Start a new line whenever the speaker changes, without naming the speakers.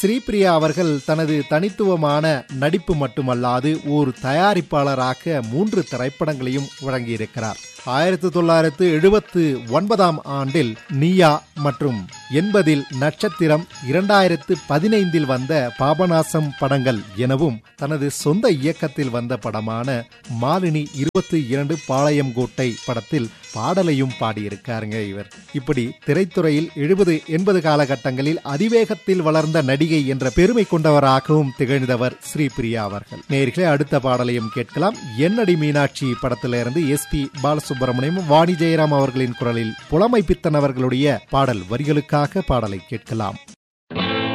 ஸ்ரீபிரியா அவர்கள் தனது தனித்துவமான நடிப்பு மட்டுமல்லாது ஒரு தயாரிப்பாளராக மூன்று திரைப்படங்களையும் வழங்கியிருக்கிறார் ஆயிரத்தி தொள்ளாயிரத்து எழுபத்து ஒன்பதாம் ஆண்டில் நீயா மற்றும் எண்பதில் நட்சத்திரம் இரண்டாயிரத்து பதினைந்தில் வந்த பாபநாசம் படங்கள் எனவும் தனது சொந்த இயக்கத்தில் வந்த படமான மாலினி இருபத்தி இரண்டு பாளையங்கோட்டை படத்தில் பாடலையும் பாடியிருக்காருங்க இவர் இப்படி திரைத்துறையில் எழுபது எண்பது காலகட்டங்களில் அதிவேகத்தில் வளர்ந்த நடிகை என்ற பெருமை கொண்டவராகவும் திகழ்ந்தவர் ஸ்ரீபிரியா அவர்கள் நேர்களே அடுத்த பாடலையும் கேட்கலாம் என்னடி மீனாட்சி படத்திலிருந்து எஸ் பி பாலசுப்ரமணியம் வாணி ஜெயராம் அவர்களின் குரலில் புலமை பித்தன் அவர்களுடைய பாடல் வரிகளுக்காக பாடலை கேட்கலாம்